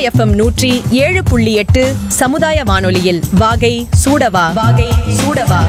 FM நூற்றி ஏழு புள்ளி எட்டு சமுதாய வானொலியில் வாகை சூடவா வாகை சூடவா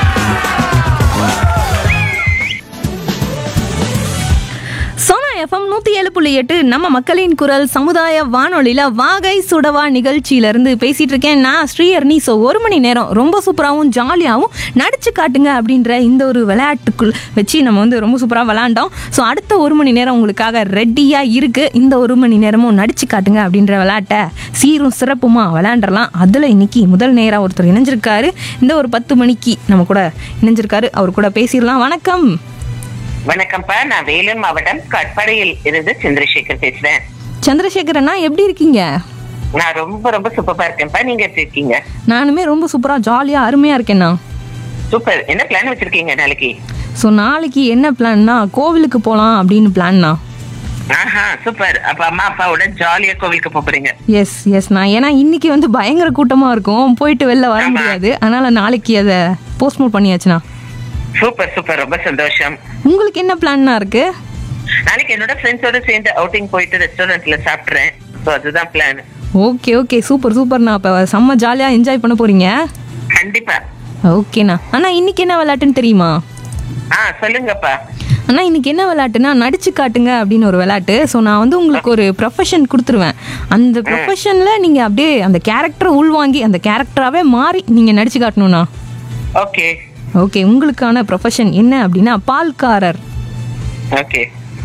சோனா எஃப்எம் நூற்றி ஏழு புள்ளி எட்டு நம்ம மக்களின் குரல் சமுதாய வானொலியில் வாகை சுடவா நிகழ்ச்சியிலேருந்து பேசிகிட்டு இருக்கேன் நான் ஸ்ரீஹர்னி ஸோ ஒரு மணி நேரம் ரொம்ப சூப்பராகவும் ஜாலியாகவும் நடிச்சு காட்டுங்க அப்படின்ற இந்த ஒரு விளையாட்டுக்குள் வச்சு நம்ம வந்து ரொம்ப சூப்பராக விளாண்டோம் ஸோ அடுத்த ஒரு மணி நேரம் உங்களுக்காக ரெடியாக இருக்குது இந்த ஒரு மணி நேரமும் நடிச்சு காட்டுங்க அப்படின்ற விளையாட்டை சீரும் சிறப்புமா விளையாண்டுறலாம் அதில் இன்னைக்கு முதல் நேரம் ஒருத்தர் இணைஞ்சிருக்காரு இந்த ஒரு பத்து மணிக்கு நம்ம கூட இணைஞ்சிருக்காரு அவர் கூட பேசிடலாம் வணக்கம் வணக்கம்ப்பா நான் வேலூர் மாவட்டம் கட்பாடியில் இருந்து சந்திரசேகர் பேசுறேன் சந்திரசேகரண்ணா எப்படி இருக்கீங்க நான் ரொம்ப ரொம்ப சூப்பரா இருக்கேன்ப்பா நீங்க எப்படி இருக்கீங்க நானுமே ரொம்ப சூப்பராக ஜாலியாக அருமையாக இருக்கேண்ணா சூப்பர் என்ன பிளான் வச்சிருக்கீங்க நாளைக்கு ஸோ நாளைக்கு என்ன பிளான்னா கோவிலுக்கு போகலாம் அப்படின்னு பிளான்னா ஆஹா சூப்பர் அப்ப அம்மா அப்பாவோட ஜாலியா கோவிலுக்கு போப் போறீங்க எஸ் எஸ் நான் ஏன்னா இன்னைக்கு வந்து பயங்கர கூட்டமாக இருக்கும் போயிட்டு வெளில வர ஆமா. முடியாது அதனால நாளைக்கு அதை போஸ்ட்மோட் பண்ணியாச்சுண்ணா சூப்பர் சூப்பர் ரொம்ப சந்தோஷம் உங்களுக்கு என்ன பிளான்னா இருக்கு நாளைக்கு என்னோட ஃப்ரெண்ட்ஸோட சேர்ந்து அவுட்டிங் போயிட்டு ரெஸ்டாரண்ட்ல சாப்பிடுறேன் ஸோ அதுதான் பிளான் ஓகே ஓகே சூப்பர் சூப்பர்ண்ணா அப்போ செம்ம ஜாலியாக என்ஜாய் பண்ண போறீங்க கண்டிப்பா ஓகேண்ணா அண்ணா இன்னைக்கு என்ன விளையாட்டுன்னு தெரியுமா ஆ சொல்லுங்கப்பா அண்ணா இன்னைக்கு என்ன விளையாட்டுனா நடிச்சு காட்டுங்க அப்படின்னு ஒரு விளையாட்டு ஸோ நான் வந்து உங்களுக்கு ஒரு ப்ரொஃபஷன் கொடுத்துருவேன் அந்த ப்ரொஃபஷனில் நீங்கள் அப்படியே அந்த கேரக்டரை உள்வாங்கி அந்த கேரக்டராகவே மாறி நீங்கள் நடிச்சு காட்டணும்ண்ணா ஓகே ஓகே உங்களுக்கான ப்ரொஃபஷன் என்ன அப்படின்னா பால்காரர் ஓகே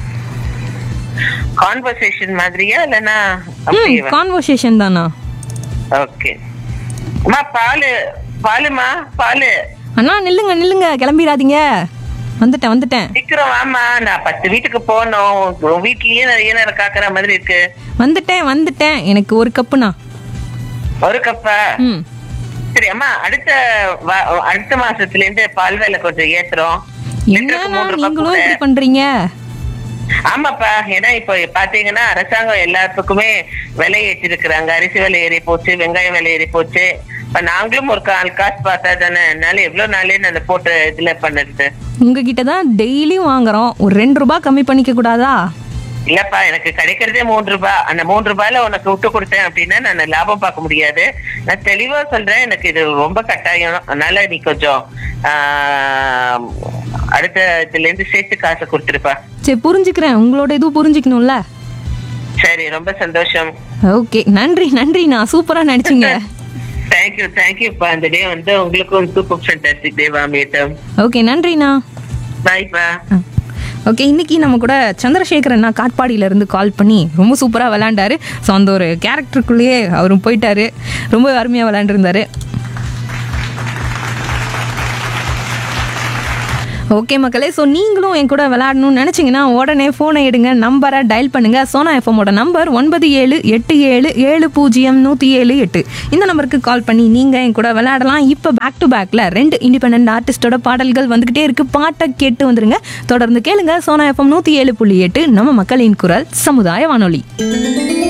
கான்வர்சேஷன் மாதிரியா இல்லைன்னா ம் அப்படியேவா கான்வர்சேஷன் தானா ஓகே அம்மா பாலு பாலுமா பாலு அண்ணா நில்லுங்க நில்லுங்க கிளம்பிடாதீங்க வந்துட்டேன் வந்துட்டேன் சீக்கிரம் வாமா நான் பத்து வீட்டுக்கு போகணும் உன் வீட்லயே நிறைய நேரம் காக்குற மாதிரி இருக்கு வந்துட்டேன் வந்துட்டேன் எனக்கு ஒரு கப்புண்ணா ஒரு கப்பா ம் சரி அம்மா அடுத்த வா- அடுத்த மாசத்துல இருந்து பால் விலை கொஞ்சம் ஏத்துறோம் லிட்டருக்கு என்னண்ணா மூணு ரூபாய் நீங்களும் கூட. இப்படி பண்றீங்க ஆமாப்பா ஏன்னா இப்ப பாத்தீங்கன்னா அரசாங்கம் எல்லாத்துக்குமே விலை ஏற்றிருக்கிறாங்க அரிசி விலை ஏறி போச்சு வெங்காயம் விலை ஏறி போச்சு இப்ப நாங்களும் ஒரு கால் காசு பார்த்தா தானே என்னால எவ்வளவு நாளே நான் போட்டு இதுல பண்ணுறது உங்ககிட்ட தான் டெய்லியும் வாங்குறோம் ஒரு ரெண்டு ரூபாய் கம்மி பண்ணிக்க கூடாதா இல்லப்பா எனக்கு கிடைக்கிறதே மூன்று ரூபாய் அந்த மூன்று ரூபாயில உனக்கு விட்டு கொடுத்தேன் அப்படின்னா நான் லாபம் பார்க்க முடியாது நான் தெளிவா சொல்றேன் எனக்கு இது ரொம்ப கட்டாயம் அதனால நீ கொஞ்சம் ஆஹ், அடுத்த இதுல இருந்து சேர்த்து காசு கொடுத்துருப்பா சரி புரிஞ்சுக்கிறேன் உங்களோட இதுவும் புரிஞ்சுக்கணும்ல சரி ரொம்ப சந்தோஷம் ஓகே நன்றி நன்றி நான் சூப்பரா நடிச்சீங்க தேங்க்யூ தேங்க்யூப்பா இந்த டே வந்து உங்களுக்கும் சூப்பர் ஃபேண்டாஸ்டிக் டேவா மேட்டம் ஓகே நன்றிண்ணா பாய்ப்பா ஓகே இன்னைக்கு நம்ம கூட சந்திரசேகர் அண்ணா காட்பாடியில இருந்து கால் பண்ணி ரொம்ப சூப்பராக விளையாண்டாரு ஸோ அந்த ஒரு கேரக்டருக்குள்ளேயே அவரும் போயிட்டாரு ரொம்ப அருமையாக விளையாண்டுருந்தாரு ஓகே மக்களே ஸோ நீங்களும் என் கூட விளையாடணும்னு நினச்சிங்கன்னா உடனே ஃபோனை எடுங்க நம்பரை டயல் பண்ணுங்க சோனா எஃப்எம்மோட நம்பர் ஒன்பது ஏழு எட்டு ஏழு ஏழு பூஜ்ஜியம் நூற்றி ஏழு எட்டு இந்த நம்பருக்கு கால் பண்ணி நீங்கள் என் கூட விளையாடலாம் இப்போ பேக் டு பேக்கில் ரெண்டு இண்டிபெண்ட் ஆர்டிஸ்டோட பாடல்கள் வந்துக்கிட்டே இருக்கு பாட்டை கேட்டு வந்துருங்க தொடர்ந்து கேளுங்க சோனா எஃப்எம் நூற்றி ஏழு புள்ளி எட்டு நம்ம மக்களின் குரல் சமுதாய வானொலி